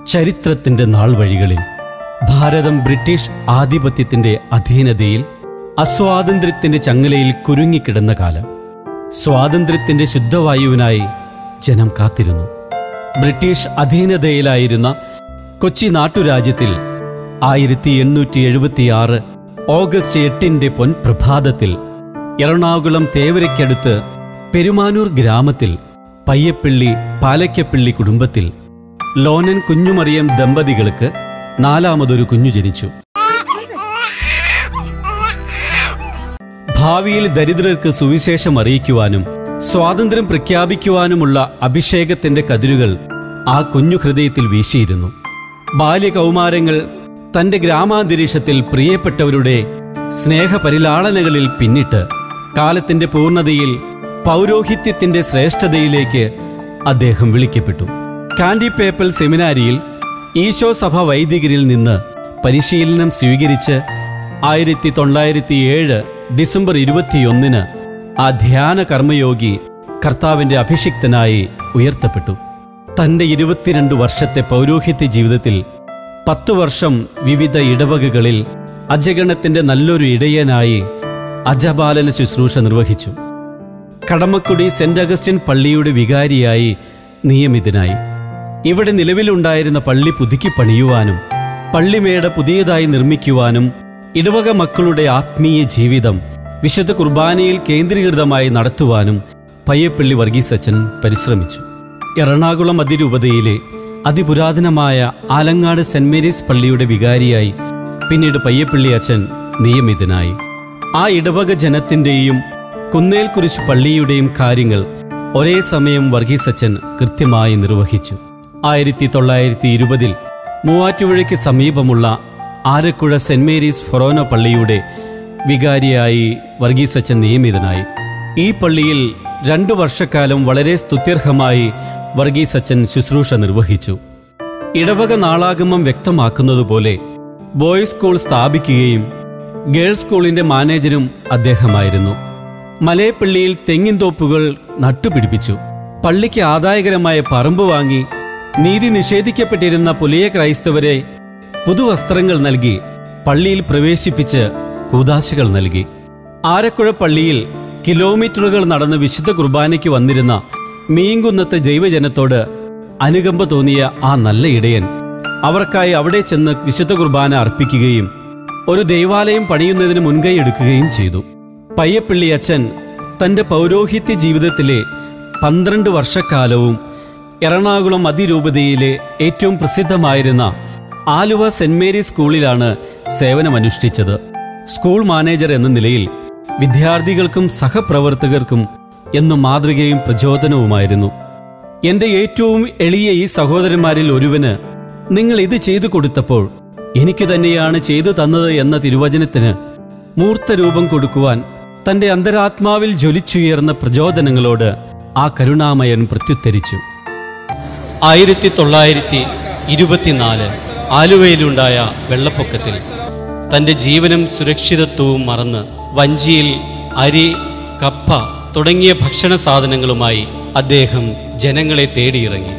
ചരിത്രത്തിന്റെ നാൾ വഴികളിൽ ഭാരതം ബ്രിട്ടീഷ് ആധിപത്യത്തിന്റെ അധീനതയിൽ അസ്വാതന്ത്ര്യത്തിന്റെ ചങ്ങലയിൽ കുരുങ്ങിക്കിടന്ന കാലം സ്വാതന്ത്ര്യത്തിന്റെ ശുദ്ധവായുവിനായി ജനം കാത്തിരുന്നു ബ്രിട്ടീഷ് അധീനതയിലായിരുന്ന കൊച്ചി നാട്ടുരാജ്യത്തിൽ ആയിരത്തി എണ്ണൂറ്റി എഴുപത്തിയാറ് ഓഗസ്റ്റ് എട്ടിന്റെ പൊൻപ്രഭാതത്തിൽ എറണാകുളം തേവരയ്ക്കടുത്ത് പെരുമാനൂർ ഗ്രാമത്തിൽ പയ്യപ്പിള്ളി പാലയ്ക്കപ്പിള്ളി കുടുംബത്തിൽ ലോനൻ കുഞ്ഞുമറിയം ദമ്പതികൾക്ക് നാലാമതൊരു കുഞ്ഞു ജനിച്ചു ഭാവിയിൽ ദരിദ്രർക്ക് സുവിശേഷം അറിയിക്കുവാനും സ്വാതന്ത്ര്യം പ്രഖ്യാപിക്കുവാനുമുള്ള അഭിഷേകത്തിന്റെ കതിരുകൾ ആ കുഞ്ഞു ഹൃദയത്തിൽ വീശിയിരുന്നു ബാല്യകൗമാരങ്ങൾ തന്റെ ഗ്രാമാന്തരീക്ഷത്തിൽ പ്രിയപ്പെട്ടവരുടെ സ്നേഹപരിലാളനകളിൽ പിന്നിട്ട് കാലത്തിന്റെ പൂർണ്ണതയിൽ പൗരോഹിത്യത്തിന്റെ ശ്രേഷ്ഠതയിലേക്ക് അദ്ദേഹം വിളിക്കപ്പെട്ടു കാൻഡി പേപ്പൽ സെമിനാരിയിൽ ഈശോ സഭ വൈദികരിൽ നിന്ന് പരിശീലനം സ്വീകരിച്ച് ആയിരത്തി തൊള്ളായിരത്തി ഏഴ് ഡിസംബർ ഇരുപത്തിയൊന്നിന് ആ ധ്യാന കർമ്മയോഗി കർത്താവിന്റെ അഭിഷിക്തനായി ഉയർത്തപ്പെട്ടു തന്റെ ഇരുപത്തിരണ്ട് വർഷത്തെ പൗരോഹിത്യ ജീവിതത്തിൽ പത്തു വർഷം വിവിധ ഇടവകകളിൽ അജഗണത്തിന്റെ നല്ലൊരു ഇടയനായി അജപാലന ശുശ്രൂഷ നിർവഹിച്ചു കടമക്കുടി സെന്റ് അഗസ്റ്റിൻ പള്ളിയുടെ വികാരിയായി നിയമിതനായി ഇവിടെ നിലവിലുണ്ടായിരുന്ന പള്ളി പുതുക്കി പണിയുവാനും പള്ളിമേട പുതിയതായി നിർമ്മിക്കുവാനും ഇടവക മക്കളുടെ ആത്മീയ ജീവിതം വിശുദ്ധ കുർബാനയിൽ കേന്ദ്രീകൃതമായി നടത്തുവാനും പയ്യപ്പള്ളി വർഗീസ് അച്ഛൻ പരിശ്രമിച്ചു എറണാകുളം അതിരൂപതയിലെ അതിപുരാതനമായ ആലങ്ങാട് സെന്റ് മേരീസ് പള്ളിയുടെ വികാരിയായി പിന്നീട് പയ്യപ്പള്ളി അച്ഛൻ നിയമിതനായി ആ ഇടവക ജനത്തിന്റെയും കുന്നേൽ കുരിശ് പള്ളിയുടെയും കാര്യങ്ങൾ ഒരേ സമയം വർഗീസ് അച്ഛൻ കൃത്യമായി നിർവഹിച്ചു ആയിരത്തി തൊള്ളായിരത്തി ഇരുപതിൽ മൂവാറ്റുപുഴയ്ക്ക് സമീപമുള്ള ആരക്കുഴ സെന്റ് മേരീസ് ഫൊറോന പള്ളിയുടെ വികാരിയായി വർഗീസ് അച്ഛൻ നിയമിതനായി ഈ പള്ളിയിൽ രണ്ടു വർഷക്കാലം വളരെ സ്തുത്യർഹമായി വർഗീസ് അച്ഛൻ ശുശ്രൂഷ നിർവഹിച്ചു ഇടവക നാളാഗമം വ്യക്തമാക്കുന്നതുപോലെ ബോയ്സ് സ്കൂൾ സ്ഥാപിക്കുകയും ഗേൾസ് സ്കൂളിന്റെ മാനേജരും അദ്ദേഹമായിരുന്നു മലയപ്പള്ളിയിൽ തെങ്ങിൻതോപ്പുകൾ നട്ടുപിടിപ്പിച്ചു പള്ളിക്ക് ആദായകരമായ പറമ്പ് വാങ്ങി നീതി നിഷേധിക്കപ്പെട്ടിരുന്ന പുലിയ ക്രൈസ്തവരെ പുതുവസ്ത്രങ്ങൾ നൽകി പള്ളിയിൽ പ്രവേശിപ്പിച്ച് കൂതാശകൾ നൽകി ആരക്കുഴ പള്ളിയിൽ കിലോമീറ്ററുകൾ നടന്ന് വിശുദ്ധ കുർബാനയ്ക്ക് വന്നിരുന്ന മീങ്കുന്നത്തെ ദൈവജനത്തോട് അനുകമ്പ തോന്നിയ ആ നല്ല ഇടയൻ അവർക്കായി അവിടെ ചെന്ന് വിശുദ്ധ കുർബാന അർപ്പിക്കുകയും ഒരു ദൈവാലയം പണിയുന്നതിന് മുൻകൈ എടുക്കുകയും ചെയ്തു പയ്യപ്പള്ളി അച്ഛൻ തന്റെ പൗരോഹിത്യ ജീവിതത്തിലെ പന്ത്രണ്ട് വർഷക്കാലവും എറണാകുളം അതിരൂപതയിലെ ഏറ്റവും പ്രസിദ്ധമായിരുന്ന ആലുവ സെന്റ് മേരീസ് സ്കൂളിലാണ് സേവനമനുഷ്ഠിച്ചത് സ്കൂൾ മാനേജർ എന്ന നിലയിൽ വിദ്യാർത്ഥികൾക്കും സഹപ്രവർത്തകർക്കും എന്നും മാതൃകയും പ്രചോദനവുമായിരുന്നു എന്റെ ഏറ്റവും എളിയ ഈ സഹോദരന്മാരിൽ ഒരുവന് നിങ്ങൾ ഇത് ചെയ്തു കൊടുത്തപ്പോൾ എനിക്ക് തന്നെയാണ് ചെയ്തു തന്നത് എന്ന തിരുവചനത്തിന് മൂർത്തരൂപം കൊടുക്കുവാൻ തന്റെ അന്തരാത്മാവിൽ ജ്വലിച്ചുയർന്ന പ്രചോദനങ്ങളോട് ആ കരുണാമയൻ പ്രത്യുത്തരിച്ചു ആയിരത്തി തൊള്ളായിരത്തി ഇരുപത്തിനാല് ആലുവയിലുണ്ടായ വെള്ളപ്പൊക്കത്തിൽ തന്റെ ജീവനും സുരക്ഷിതത്വവും മറന്ന് വഞ്ചിയിൽ അരി കപ്പ തുടങ്ങിയ ഭക്ഷണ സാധനങ്ങളുമായി അദ്ദേഹം ജനങ്ങളെ തേടിയിറങ്ങി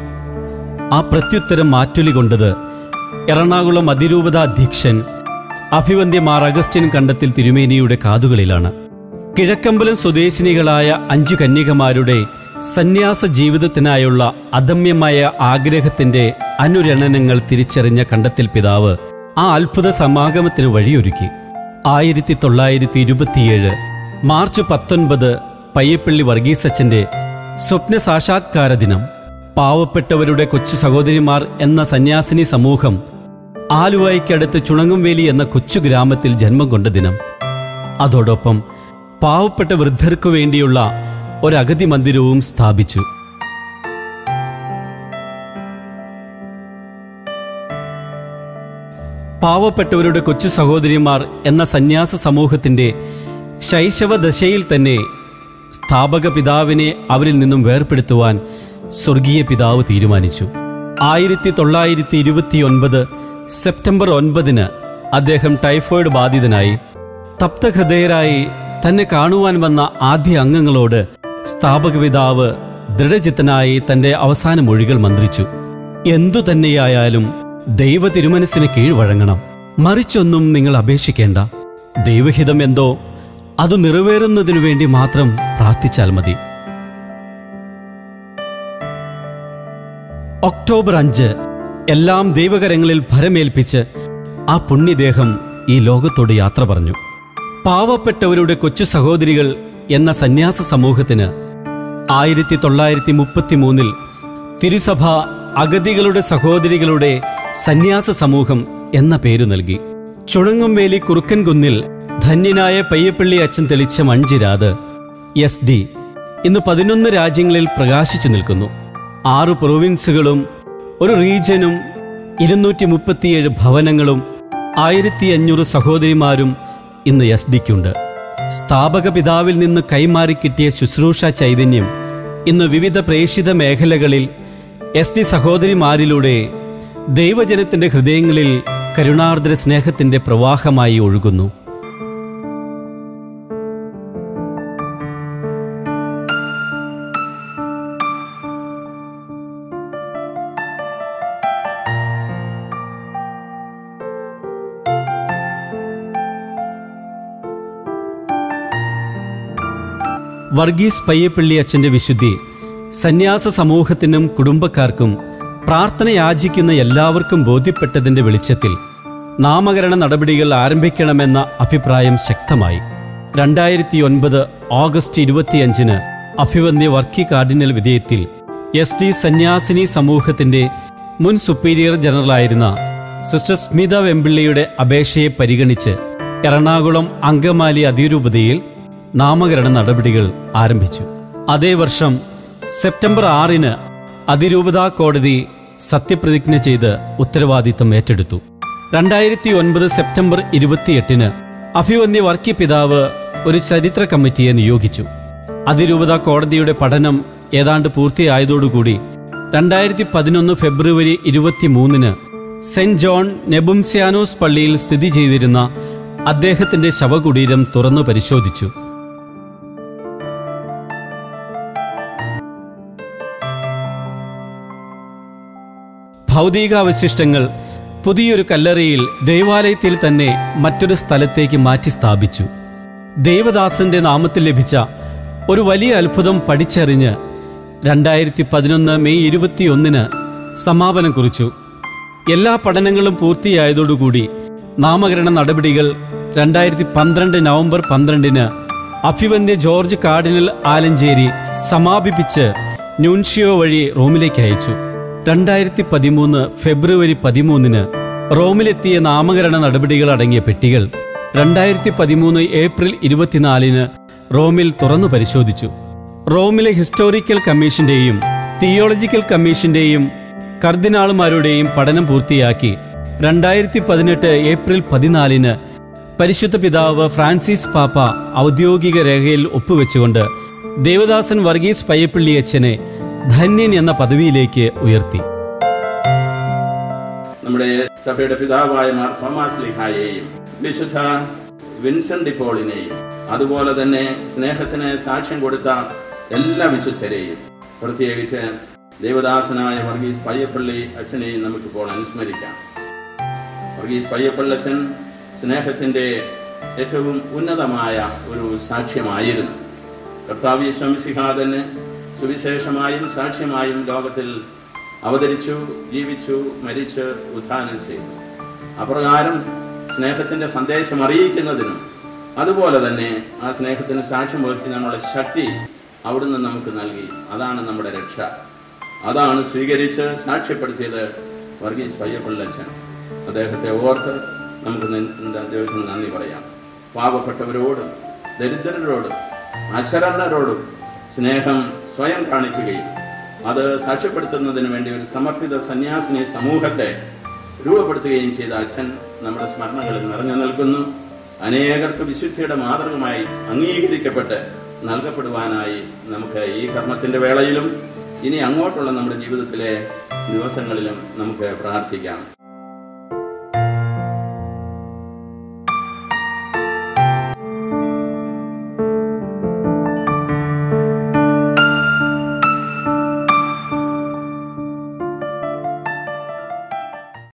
ആ പ്രത്യുത്തരം മാറ്റൊലി കൊണ്ടത് എറണാകുളം അതിരൂപത അധ്യക്ഷൻ അഭിവന്ദ്യമാർ അഗസ്റ്റിൻ കണ്ടത്തിൽ തിരുമേനിയുടെ കാതുകളിലാണ് കിഴക്കമ്പലം സ്വദേശിനികളായ അഞ്ചു കന്യകമാരുടെ സന്യാസ ജീവിതത്തിനായുള്ള അദമ്യമായ ആഗ്രഹത്തിന്റെ അനുരണനങ്ങൾ തിരിച്ചറിഞ്ഞ കണ്ടത്തിൽ പിതാവ് ആ അത്ഭുത സമാഗമത്തിന് വഴിയൊരുക്കി ആയിരത്തി തൊള്ളായിരത്തി ഇരുപത്തിയേഴ് മാർച്ച് പത്തൊൻപത് പയ്യപ്പള്ളി വർഗീസച്ചന്റെ സ്വപ്ന സാക്ഷാത്കാര ദിനം പാവപ്പെട്ടവരുടെ കൊച്ചു സഹോദരിമാർ എന്ന സന്യാസിനി സമൂഹം ആലുവായ്ക്കടുത്ത് ചുണങ്ങുംവേലി എന്ന കൊച്ചു ഗ്രാമത്തിൽ ജന്മം കൊണ്ട ദിനം അതോടൊപ്പം പാവപ്പെട്ട വൃദ്ധർക്കു വേണ്ടിയുള്ള ഒരഗതി മന്ദിരവും സ്ഥാപിച്ചു പാവപ്പെട്ടവരുടെ കൊച്ചു സഹോദരിമാർ എന്ന സന്യാസ സമൂഹത്തിന്റെ ശൈശവ ദശയിൽ തന്നെ സ്ഥാപക പിതാവിനെ അവരിൽ നിന്നും വേർപെടുത്തുവാൻ സ്വർഗീയ പിതാവ് തീരുമാനിച്ചു ആയിരത്തി തൊള്ളായിരത്തി ഇരുപത്തിയൊൻപത് സെപ്റ്റംബർ ഒൻപതിന് അദ്ദേഹം ടൈഫോയിഡ് ബാധിതനായി തപ്തഹൃദയരായി തന്നെ കാണുവാൻ വന്ന ആദ്യ അംഗങ്ങളോട് സ്ഥാപക പിതാവ് ദൃഢചിത്തനായി തന്റെ അവസാന മൊഴികൾ മന്ത്രിച്ചു എന്തു തന്നെയായാലും ദൈവ തിരുമനസ്സിന് കീഴ്വഴങ്ങണം മറിച്ചൊന്നും നിങ്ങൾ അപേക്ഷിക്കേണ്ട ദൈവഹിതം എന്തോ അത് നിറവേറുന്നതിനു വേണ്ടി മാത്രം പ്രാർത്ഥിച്ചാൽ മതി ഒക്ടോബർ അഞ്ച് എല്ലാം ദൈവകരങ്ങളിൽ ഭരമേൽപ്പിച്ച് ആ പുണ്യദേഹം ഈ ലോകത്തോട് യാത്ര പറഞ്ഞു പാവപ്പെട്ടവരുടെ കൊച്ചു സഹോദരികൾ എന്ന സന്യാസ സമൂഹത്തിന് ആയിരത്തി തൊള്ളായിരത്തി മുപ്പത്തി മൂന്നിൽ തിരുസഭ അഗതികളുടെ സഹോദരികളുടെ സന്യാസ സമൂഹം എന്ന പേരു നൽകി ചുണങ്ങുംവേലി കുറുക്കൻകുന്നിൽ ധന്യനായ പയ്യപ്പള്ളി അച്ഛൻ തെളിച്ച മൺചിരാത് എസ് ഡി ഇന്ന് പതിനൊന്ന് രാജ്യങ്ങളിൽ പ്രകാശിച്ചു നിൽക്കുന്നു ആറ് പ്രൊവിൻസുകളും ഒരു റീജനും ഇരുന്നൂറ്റി മുപ്പത്തിയേഴ് ഭവനങ്ങളും ആയിരത്തി അഞ്ഞൂറ് സഹോദരിമാരും ഇന്ന് എസ് ഡിക്കുണ്ട് സ്ഥാപക പിതാവിൽ നിന്ന് കൈമാറി കിട്ടിയ ശുശ്രൂഷ ചൈതന്യം ഇന്ന് വിവിധ പ്രേക്ഷിത മേഖലകളിൽ എസ് ഡി സഹോദരിമാരിലൂടെ ദൈവജനത്തിന്റെ ഹൃദയങ്ങളിൽ കരുണാർദ്ര സ്നേഹത്തിന്റെ പ്രവാഹമായി ഒഴുകുന്നു വർഗീസ് പയ്യപ്പള്ളി അച്ഛന്റെ വിശുദ്ധി സന്യാസ സമൂഹത്തിനും കുടുംബക്കാർക്കും പ്രാർത്ഥന യാചിക്കുന്ന എല്ലാവർക്കും ബോധ്യപ്പെട്ടതിന്റെ വെളിച്ചത്തിൽ നാമകരണ നടപടികൾ ആരംഭിക്കണമെന്ന അഭിപ്രായം ശക്തമായി രണ്ടായിരത്തി ഒൻപത് ഓഗസ്റ്റ് ഇരുപത്തിയഞ്ചിന് അഭിവന്യ വർക്കി കാർഡിനൽ വിധേയത്തിൽ എസ് ഡി സന്യാസിനി സമൂഹത്തിന്റെ മുൻ സുപ്പീരിയർ ജനറലായിരുന്ന സിസ്റ്റർ സ്മിത വെമ്പിള്ളിയുടെ അപേക്ഷയെ പരിഗണിച്ച് എറണാകുളം അങ്കമാലി അതിരൂപതയിൽ നാമകരണ നടപടികൾ ആരംഭിച്ചു അതേ വർഷം സെപ്റ്റംബർ ആറിന് അതിരൂപതാ കോടതി സത്യപ്രതിജ്ഞ ചെയ്ത് ഉത്തരവാദിത്തം ഏറ്റെടുത്തു രണ്ടായിരത്തി ഒൻപത് സെപ്റ്റംബർ ഇരുപത്തിയെട്ടിന് അഭിവന്യ വർക്കി പിതാവ് ഒരു ചരിത്ര കമ്മിറ്റിയെ നിയോഗിച്ചു അതിരൂപതാ കോടതിയുടെ പഠനം ഏതാണ്ട് പൂർത്തിയായതോടുകൂടി രണ്ടായിരത്തി പതിനൊന്ന് ഫെബ്രുവരി ഇരുപത്തിമൂന്നിന് സെന്റ് ജോൺ നെബുംസ്യാനോസ് പള്ളിയിൽ സ്ഥിതി ചെയ്തിരുന്ന അദ്ദേഹത്തിന്റെ ശവകുടീരം തുറന്നു പരിശോധിച്ചു ഭൗതികാവശിഷ്ടങ്ങൾ പുതിയൊരു കല്ലറയിൽ ദേവാലയത്തിൽ തന്നെ മറ്റൊരു സ്ഥലത്തേക്ക് മാറ്റി സ്ഥാപിച്ചു ദേവദാസന്റെ നാമത്തിൽ ലഭിച്ച ഒരു വലിയ അത്ഭുതം പഠിച്ചറിഞ്ഞ് രണ്ടായിരത്തി പതിനൊന്ന് മെയ് ഇരുപത്തിയൊന്നിന് സമാപനം കുറിച്ചു എല്ലാ പഠനങ്ങളും പൂർത്തിയായതോടുകൂടി നാമകരണ നടപടികൾ രണ്ടായിരത്തി പന്ത്രണ്ട് നവംബർ പന്ത്രണ്ടിന് അഭിവന്യ ജോർജ് കാർഡിനൽ ആലഞ്ചേരി സമാപിപ്പിച്ച് ന്യൂൻഷിയോ വഴി റോമിലേക്ക് അയച്ചു രണ്ടായിരത്തി പതിമൂന്ന് ഫെബ്രുവരി പതിമൂന്നിന് റോമിലെത്തിയ നാമകരണ നടപടികൾ അടങ്ങിയ പെട്ടികൾ രണ്ടായിരത്തി പതിമൂന്ന് ഏപ്രിൽ ഇരുപത്തിനാലിന് റോമിൽ തുറന്നു പരിശോധിച്ചു റോമിലെ ഹിസ്റ്റോറിക്കൽ കമ്മീഷന്റെയും തിയോളജിക്കൽ കമ്മീഷന്റെയും കർദിനാളുമാരുടെയും പഠനം പൂർത്തിയാക്കി രണ്ടായിരത്തി പതിനെട്ട് ഏപ്രിൽ പതിനാലിന് പരിശുദ്ധ പിതാവ് ഫ്രാൻസിസ് പാപ്പ ഔദ്യോഗിക രേഖയിൽ ഒപ്പുവെച്ചുകൊണ്ട് ദേവദാസൻ വർഗീസ് പയ്യപ്പള്ളി അച്ഛനെ ധന്യൻ എന്ന പദവിയിലേക്ക് ഉയർത്തി നമ്മുടെ സഭയുടെ പിതാവായ മാർ തോമസ് ലിഹായെയും വിശുദ്ധ വിൻസെന്റ് ഡിപ്പോളിനെയും അതുപോലെ തന്നെ സ്നേഹത്തിന് സാക്ഷ്യം കൊടുത്ത എല്ലാ വിശുദ്ധരെയും പ്രത്യേകിച്ച് ദേവദാസനായ വർഗീസ് പയ്യപ്പള്ളി അച്ഛനെയും നമുക്കിപ്പോൾ അനുസ്മരിക്കാം വർഗീസ് പയ്യപ്പള്ളി അച്ഛൻ സ്നേഹത്തിന്റെ ഏറ്റവും ഉന്നതമായ ഒരു സാക്ഷ്യമായിരുന്നു കർത്താവ് ശംസിഹ തന്നെ സുവിശേഷമായും സാക്ഷ്യമായും ലോകത്തിൽ അവതരിച്ചു ജീവിച്ചു മരിച്ച് ഉത്ഥാനം ചെയ്തു അപ്രകാരം സ്നേഹത്തിന്റെ സന്ദേശം അറിയിക്കുന്നതിനും അതുപോലെ തന്നെ ആ സ്നേഹത്തിന് സാക്ഷ്യം വഹിക്കുന്നതിനുള്ള ശക്തി അവിടുന്ന് നമുക്ക് നൽകി അതാണ് നമ്മുടെ രക്ഷ അതാണ് സ്വീകരിച്ച് സാക്ഷ്യപ്പെടുത്തിയത് വർഗീസ് പയ്യപ്പള്ളച്ചൻ അദ്ദേഹത്തെ ഓർത്ത് നമുക്ക് ന- ദൈവത്തിന് നന്ദി പറയാം പാവപ്പെട്ടവരോടും ദരിദ്രരോടും അശരണരോടും സ്നേഹം സ്വയം കാണിക്കുകയും അത് സാക്ഷ്യപ്പെടുത്തുന്നതിന് വേണ്ടി ഒരു സമർപ്പിത സന്യാസിനി സമൂഹത്തെ രൂപപ്പെടുത്തുകയും ചെയ്ത അച്ഛൻ നമ്മുടെ സ്മരണകളിൽ നിറഞ്ഞു നിൽക്കുന്നു അനേകർക്ക് വിശുദ്ധിയുടെ മാതൃകമായി അംഗീകരിക്കപ്പെട്ട് നൽകപ്പെടുവാനായി നമുക്ക് ഈ കർമ്മത്തിന്റെ വേളയിലും ഇനി അങ്ങോട്ടുള്ള നമ്മുടെ ജീവിതത്തിലെ ദിവസങ്ങളിലും നമുക്ക് പ്രാർത്ഥിക്കാം